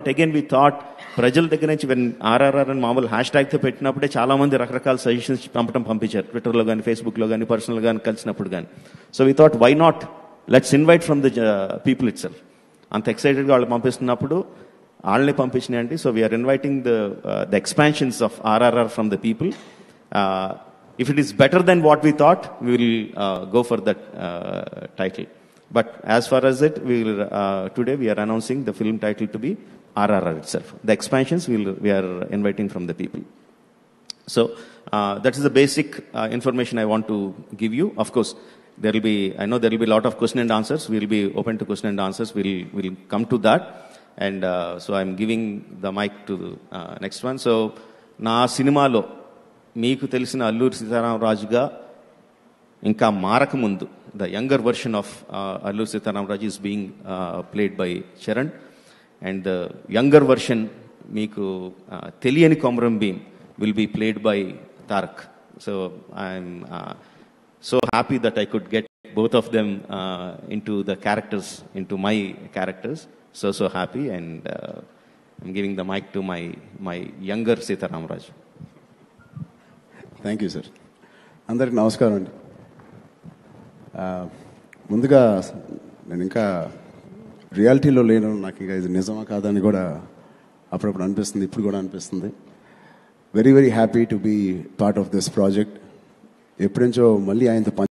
But again we thought ప్రజల దగ్గర నుంచి వెన్ ఆర్ఆర్ఆర్ అని మామూలు హ్యాష్ ట్యాగ్తో పెట్టినప్పుడే చాలా మంది రకరకాల సజెషన్స్ పంపడం పంపించారు ట్విట్టర్లో కానీ ఫేస్బుక్లో కానీ పర్సనల్ కానీ కలిసినప్పుడు కానీ so we thought why not let's invite from the people itself అంత ఎక్సైటెడ్గా వాళ్ళు పంపిస్తున్నప్పుడు వాళ్ళని పంపించినాయండి so we're inviting the the expansions of RRR from the people if it is better then what we thought we will go for that title but as far as it we will uh, today we are announcing the film title to be RRR itself. The expansions we'll, we are inviting from the people. So uh, that is the basic uh, information I want to give you. Of course, there will be, I know there will be a lot of question and answers. We'll be open to question and answers. We'll, we'll come to that. And uh, so I'm giving the mic to the uh, next one. So నా సినిమాలో మీకు తెలిసిన అల్లూరి సీతారామరాజుగా ఇంకా మారకముందు the younger version of Alluri Sitaramaraju is being played by Charan and the younger version మీకు uh, తెలియని Komaram Bheem will be played by Tarak so I'm so happy that I could get both of them into the characters into my characters so so happy and I'm giving the mic to my my younger Sitaramaraju thank you sir అందరికి నమస్కారం అండి ఆ, ముందుగా నేను ఇంకా రియాలిటీలో లేను నాకు ఇంకా ఇది నిజమా కాదని కూడా అప్పుడప్పుడు అనిపిస్తుంది ఇప్పుడు కూడా అనిపిస్తుంది very very happy to be part of this project ఎప్పటి నుంచో మళ్ళీ ఆయనతో పని